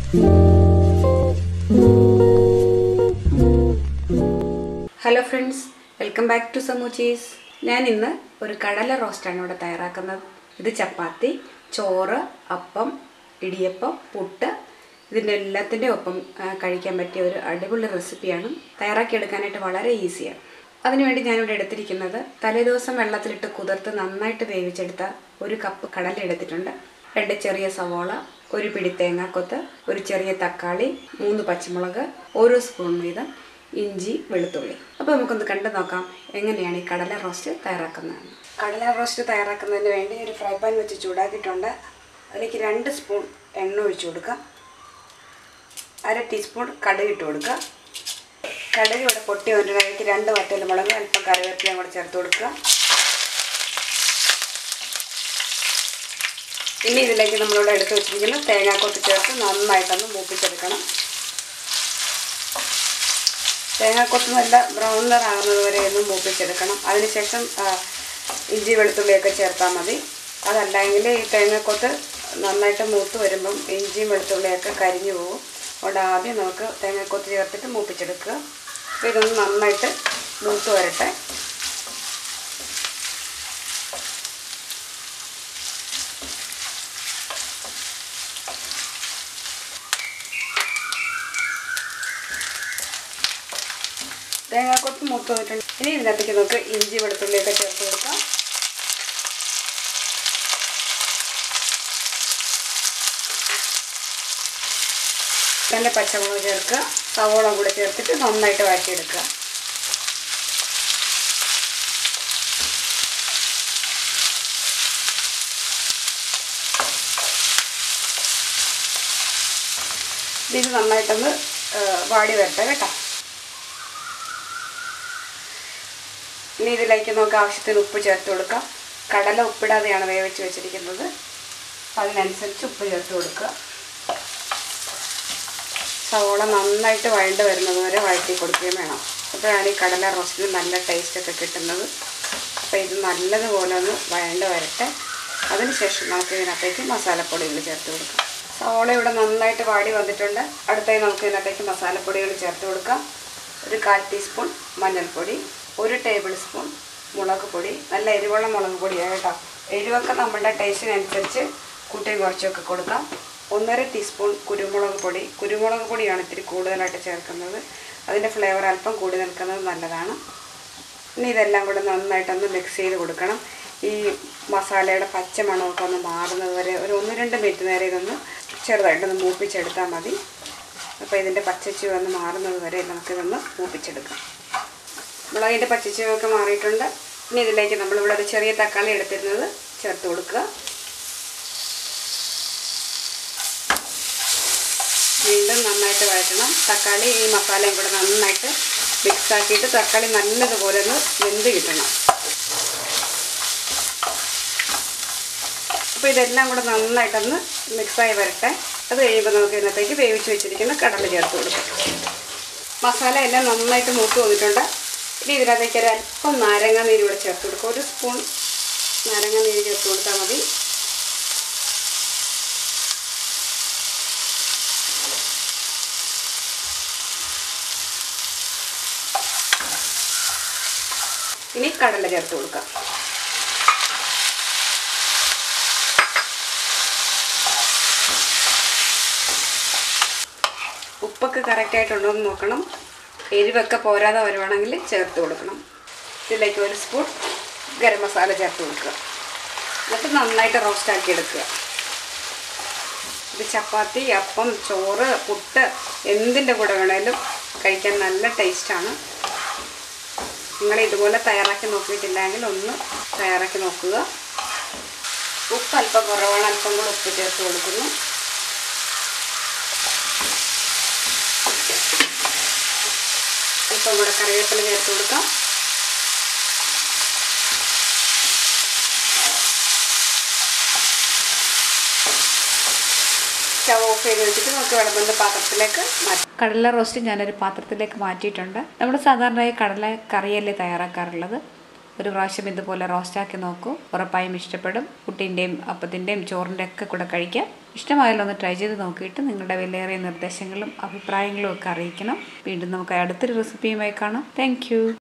hello friends welcome back to സമൂച്ചീസ് ഞാൻ ഇന്ന് ഒരു കടല റോസ്റ്റാണ് ഇവിടെ തയ്യാറാക്കുന്നത് ഇത് ചപ്പാത്തി ചോറ് അപ്പം ഇടിയപ്പം പുട്ട് ഇതിൻ്റെ എല്ലാത്തിൻ്റെ ഒപ്പം ആ, കഴിക്കാൻ പറ്റിയ ഒരു അടിപൊളി റെസിപ്പിയാണ് തയ്യാറാക്കിയെടുക്കാനായിട്ട് വളരെ ഈസിയാണ് അതിനുവേണ്ടി ഞാനിവിടെ എടുത്തിരിക്കുന്നത് തലേദിവസം വെള്ളത്തിലിട്ട് കുതിർത്ത് നന്നായിട്ട് വേവിച്ചെടുത്ത ഒരു കപ്പ് കടല എടുത്തിട്ടുണ്ട് രണ്ട് ചെറിയ സവോള ഒരു പിടി തേങ്ങാക്കൊത്ത് ഒരു ചെറിയ തക്കാളി മൂന്ന് പച്ചമുളക് ഓരോ സ്പൂൺ വീതം ഇഞ്ചി വെളുത്തുള്ളി അപ്പോൾ നമുക്കൊന്ന് കണ്ടു നോക്കാം എങ്ങനെയാണ് ഈ കടല റോസ്റ്റ് തയ്യാറാക്കുന്നത് കടല റോസ്റ്റ് തയ്യാറാക്കുന്നതിന് വേണ്ടി ഒരു ഫ്രൈ പാൻ വെച്ച് ചൂടാക്കിയിട്ടുണ്ട് അതിലേക്ക് രണ്ട് സ്പൂൺ എണ്ണ ഒഴിച്ചു കൊടുക്കുക അര ടീസ്പൂൺ കടുക് ഇട്ട് കൊടുക്കുക കടുക് ഇവിടെ പൊട്ടി വന്നിട്ട് അതിലേക്ക് രണ്ട് വറ്റൽ മുളക് അല്പം കറിവേപ്പിലയും കൂടെ ചേർത്ത് കൊടുക്കുക ഇനി ഇതിലേക്ക് നമ്മളിവിടെ എടുത്ത് വെച്ചിരിക്കുന്ന തേങ്ങാക്കൊത്ത് ചേർത്ത് നന്നായിട്ടൊന്ന് മൂപ്പിച്ചെടുക്കണം തേങ്ങാക്കൊത്ത് നല്ല ബ്രൗൺ നിറ ആകുന്നത് വരെ ഒന്ന് മൂപ്പിച്ചെടുക്കണം അതിനുശേഷം ആ, ഇഞ്ചി വെളുത്തുള്ളിയൊക്കെ ചേർത്താൽ മതി അതല്ലെങ്കിൽ ഈ തേങ്ങാക്കൊത്ത് നന്നായിട്ട് മൂത്ത് വരുമ്പം ഇഞ്ചിയും വെളുത്തുള്ളിയൊക്കെ കരിഞ്ഞു പോകും അതുകൊണ്ട് ആദ്യം നമുക്ക് തേങ്ങാക്കൊത്ത് ചേർത്തിട്ട് മൂപ്പിച്ചെടുക്കുക അപ്പോൾ ഇതൊന്ന് നന്നായിട്ട് മൂത്ത് വരട്ടെ തേങ്ങാക്കൊത്ത് മൂത്ത് വന്നിട്ടുണ്ട് ഇനി ഇതിനകത്തേക്ക് നമുക്ക് ഇഞ്ചി വെളുത്തുള്ളിയൊക്കെ ചേർത്ത് കൊടുക്കാം നല്ല പച്ചമുളക് ചേർക്കുക സവോള കൂടെ ചേർത്തിട്ട് നന്നായിട്ട് വഴറ്റിയെടുക്കുക ഇത് നന്നായിട്ടൊന്ന് ആ, വാടി വരട്ടെ കേട്ടോ ഇനി ഇതിലേക്ക് നമുക്ക് ആവശ്യത്തിന് ഉപ്പ് ചേർത്ത് കൊടുക്കാം കടല ഉപ്പിടാതെയാണ് വേവിച്ച് വെച്ചിരിക്കുന്നത് അതിനനുസരിച്ച് ഉപ്പ് ചേർത്ത് കൊടുക്കുക സവോള നന്നായിട്ട് വഴണ്ട് വരുന്നത് വരെ വഴറ്റി കൊടുക്കുകയും വേണം അപ്പോഴാണ് ഈ കടല റോസ്റ്റിന് നല്ല ടേസ്റ്റൊക്കെ കിട്ടുന്നത് അപ്പോൾ ഇത് നല്ലതുപോലെ ഒന്ന് വഴണ്ട് വരട്ടെ അതിനുശേഷം നമുക്ക് ഇതിനകത്തേക്ക് മസാലപ്പൊടികൾ ചേർത്ത് കൊടുക്കാം സവോള ഇവിടെ നന്നായിട്ട് വാടി വന്നിട്ടുണ്ട് അടുത്തായി നമുക്ക് ഇതിനകത്തേക്ക് മസാലപ്പൊടികൾ ചേർത്ത് കൊടുക്കാം ഒരു കാൽ ടീസ്പൂൺ മഞ്ഞൾപ്പൊടി ഒരു ടേബിൾ സ്പൂൺ മുളക് പൊടി നല്ല എരിവുള്ള മുളക് പൊടിയാണ് കേട്ടോ എരിവൊക്കെ നമ്മുടെ ടേസ്റ്റിനനുസരിച്ച് കൂട്ടിയും കുറച്ചൊക്കെ കൊടുക്കാം ഒന്നര ടീസ്പൂൺ കുരുമുളക് പൊടി കുരുമുളക് പൊടിയാണ് ഇത്തിരി കൂടുതലായിട്ട് ചേർക്കുന്നത് അതിൻ്റെ ഫ്ലേവർ അല്പം കൂടി നിൽക്കുന്നത് നല്ലതാണ് ഇനി ഇതെല്ലാം കൂടെ നന്നായിട്ടൊന്ന് മിക്സ് ചെയ്ത് കൊടുക്കണം ഈ മസാലയുടെ പച്ച മണമൊക്കെ ഒന്ന് മാറുന്നത് വരെ ഒരു ഒന്ന് രണ്ട് മിനിറ്റ് നേരം ഇതൊന്ന് ചെറുതായിട്ടൊന്ന് മൂപ്പിച്ചെടുത്താൽ മതി അപ്പോൾ ഇതിൻ്റെ പച്ചച്ചുവ ഒന്ന് മാറുന്നത് വരെ നമുക്കിതൊന്ന് മൂപ്പിച്ചെടുക്കാം മുളകിൻ്റെ പച്ചച്ചുവൊക്കെ മാറിയിട്ടുണ്ട് ഇനി ഇതിലേക്ക് നമ്മളിവിടെ ഒരു ചെറിയ തക്കാളി എടുത്തിരുന്നത് ചേർത്ത് കൊടുക്കുക വീണ്ടും നന്നായിട്ട് വഴറ്റണം തക്കാളി ഈ മസാലയും കൂടെ നന്നായിട്ട് മിക്സ് ആക്കിയിട്ട് തക്കാളി നല്ലതുപോലെ ഒന്ന് വെന്ത് കിട്ടണം അപ്പോൾ ഇതെല്ലാം കൂടെ നന്നായിട്ടൊന്ന് മിക്സായി വരട്ടെ അത് കഴിയുമ്പോൾ നമുക്ക് ഇതിനകത്തേക്ക് വേവിച്ച് വെച്ചിരിക്കുന്ന കടല ചേർത്ത് കൊടുക്കാം മസാല എല്ലാം നന്നായിട്ട് മൂത്ത് വന്നിട്ടുണ്ട് ഇനി ഇതിനകത്തേക്ക് ഒരു അല്പം നാരങ്ങ നീര് കൂടെ ചേർത്ത് കൊടുക്കുക ഒരു സ്പൂൺ നാരങ്ങ നീര് ചേർത്ത് കൊടുത്താൽ മതി ഇനി കടല ചേർത്ത് കൊടുക്കാം ഉപ്പൊക്കെ കറക്റ്റായിട്ടുണ്ടോ എന്ന് നോക്കണം എരിവൊക്കെ പോരാതെ വരുവാണെങ്കിൽ ചേർത്ത് കൊടുക്കണം ഇതിലേക്ക് ഒരു സ്പൂൺ ഗരം മസാല ചേർത്ത് കൊടുക്കുക എന്നിട്ട് നന്നായിട്ട് റോസ്റ്റ് ആക്കി എടുക്കുക ഇത് ചപ്പാത്തി അപ്പം ചോറ് പുട്ട് എന്തിൻ്റെ കൂടെ വേണേലും കഴിക്കാൻ നല്ല ടേസ്റ്റാണ് നിങ്ങൾ ഇതുപോലെ തയ്യാറാക്കി നോക്കിയിട്ടില്ലെങ്കിൽ ഒന്ന് തയ്യാറാക്കി നോക്കുക ഉപ്പ് അല്പം കുറവാണ് അല്പം കൂടെ ഉപ്പ് ചേർത്ത് കൊടുക്കുന്നു അല്പം കൂടെ കറിവേപ്പില ചേർത്ത് കൊടുക്കാം സ്റ്റവ് ഓഫ് ചെയ്ത് വെച്ചിട്ട് നമുക്ക് വിളമ്പുന്ന പാത്രത്തിലേക്ക് മാറ്റാം കടല റോസ്റ്റ് ഞാനൊരു പാത്രത്തിലേക്ക് മാറ്റിയിട്ടുണ്ട് നമ്മൾ സാധാരണയായി കടല കറിയല്ലേ തയ്യാറാക്കാറുള്ളത് ഒരു പ്രാവശ്യം ഇതുപോലെ റോസ്റ്റാക്കി നോക്കൂ ഉറപ്പായും ഇഷ്ടപ്പെടും പുട്ടിൻ്റെയും അപ്പത്തിൻ്റെയും ചോറിൻ്റെ ഒക്കെ കൂടെ കഴിക്കാം ഇഷ്ടമായാലും ഒന്ന് ട്രൈ ചെയ്ത് നോക്കിയിട്ട് നിങ്ങളുടെ വിലയേറിയ നിർദ്ദേശങ്ങളും അഭിപ്രായങ്ങളും ഒക്കെ അറിയിക്കണം വീണ്ടും നമുക്ക് അടുത്തൊരു റെസിപ്പിയുമായി കാണാം താങ്ക്